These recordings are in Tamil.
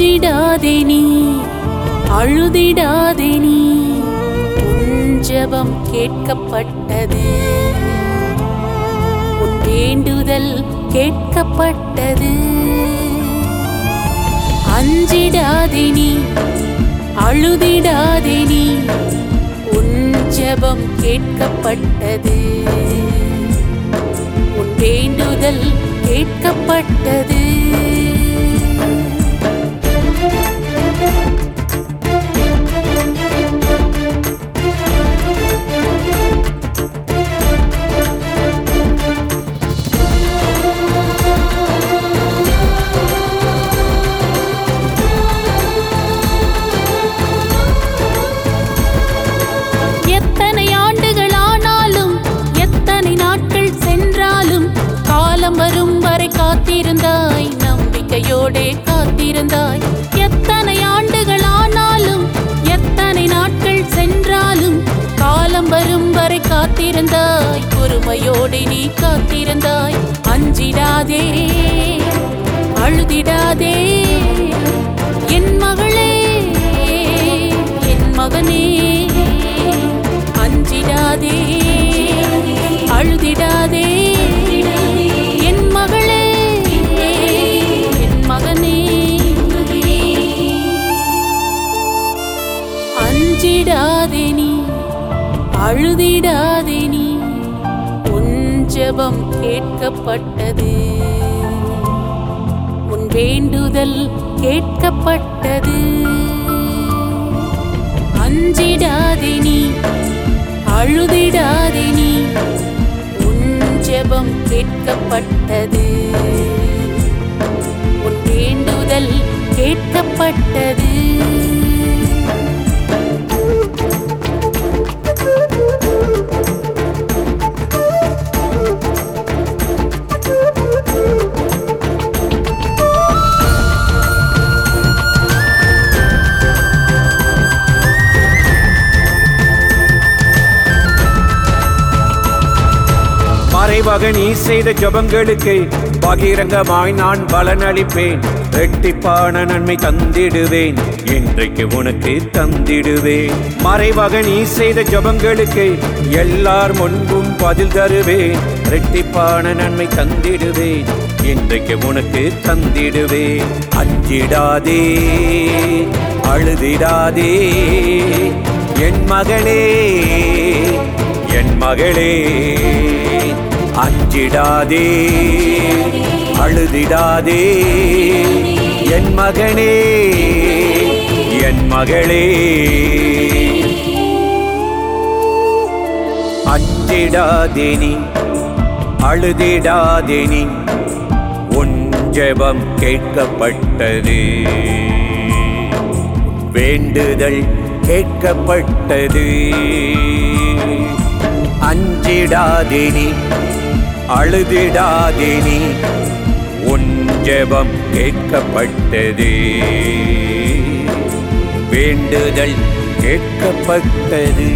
அஞ்சிடாதே நீ அழுதிடாதே நீ உன் ஜெபம் கேட்கப்பட்டது உன் வேண்டுதல் கேட்கப்பட்டது அஞ்சிடாதே நீ அழுதிடாதே நீ உன் ஜெபம் கேட்கப்பட்டது உன் வேண்டுதல் கேட்கப்பட்டது எத்தனை ஆண்டுகள் ஆனாலும் எத்தனை நாட்கள் சென்றாலும் காலம் வரும் வரை காத்திருந்தாய் நம்பிக்கையோடே காத்திருந்தாய் எத்தனை ஆண்டுகள் ஆனாலும் எத்தனை நாட்கள் சென்றாலும் காலம் வரும் வரை காத்திருந்தாய் பொறுமையோடு நீ காத்திருந்தாய் அஞ்சிடாதே அழுதிடாதே என் மகளே என் மகனே அஞ்சிடாதே அழுதிடாதே என் மகளே என் மகனே அஞ்சிடாதே நீ அழுதிடாதே நீ உன் ஜெபம் கேட்கப்பட்டது உன் வேண்டுதல் கேட்கப்பட்டது அஞ்சிடாதே நீ அழுதிடாதே நீ உன் ஜெபம் கேட்கப்பட்டது உன் வேண்டுதல் கேட்கப்பட்டது மறைவாக நீ செய்த ஜபங்களுக்கு பகிரங்கமாய் நான் பலனளிப்பேன் ரெட்டிப்பான நன்மை தந்திடுவேன் இன்றைக்கு உனக்கு தந்திடுவேன் மறைவாக நீ செய்த ஜபங்களுக்கு எல்லார் முன்பும் பதில் தருவேன் ரெட்டிப்பான நன்மை தந்திடுவேன் இன்றைக்கு உனக்கு தந்திடுவேன் அஞ்சிடாதே அழுதிடாதே என் மகளே என் மகளே அஞ்சிடாதே அழுதிடாதே என் மகனே என் மகளே அஞ்சிடாதே நீ அழுதிடாதே நீ உன் ஜெபம் கேட்கப்பட்டது வேண்டுதல் கேட்கப்பட்டது அஞ்சிடாதே நீ அழுதிடாதே நீ உன் ஜெபம் கேட்கப்பட்டது வேண்டுதல் கேட்கப்பட்டது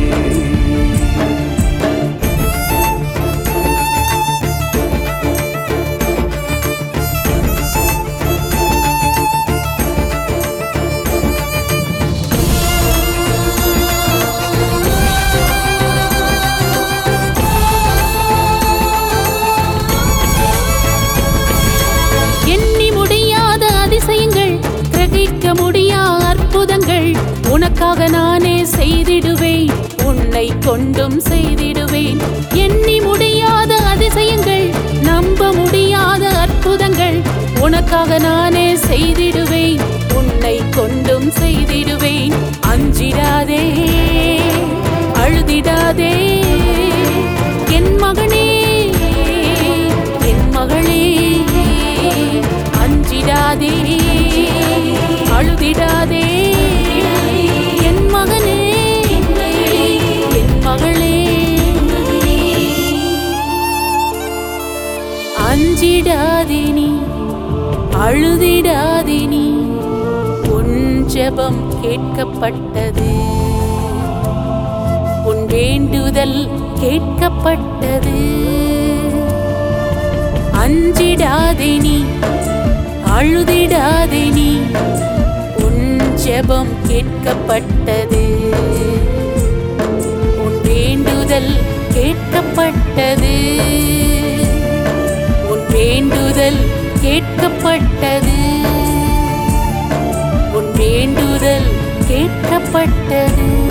எண்ணி முடியாத அதிசயங்கள் கிரகிக்க முடியா அற்புதங்கள் உனக்காக நானே செய்திடுவேன் உன்னை கொண்டும் செய்திடுவேன் எண்ணி முடியாத அதிசயங்கள் நம்ப முடியாத அற்புதங்கள் உனக்காக நானே செய்திடுவேன் உன்னை கொண்டும் செய்திடுவேன் அஞ்சிடாதே அழுதிடாதே என் மகனே என் மகளே அஞ்சிடாதே அழுதிடாதே என் மகனே என் மகளே அஞ்சிடாதே நீ அழுதிடாதே நீ உன் ஜெபம் கேட்கப்பட்டது உன் வேண்டுதல் கேட்கப்பட்டது அஞ்சிடாதே நீ அழுதிடாதே நீ ஜெபம் கேட்கப்பட்டது உன் வேண்டுதல் கேட்கப்பட்டது உன் வேண்டுதல் கேட்கப்பட்டது உன் வேண்டுதல் கேட்கப்பட்டது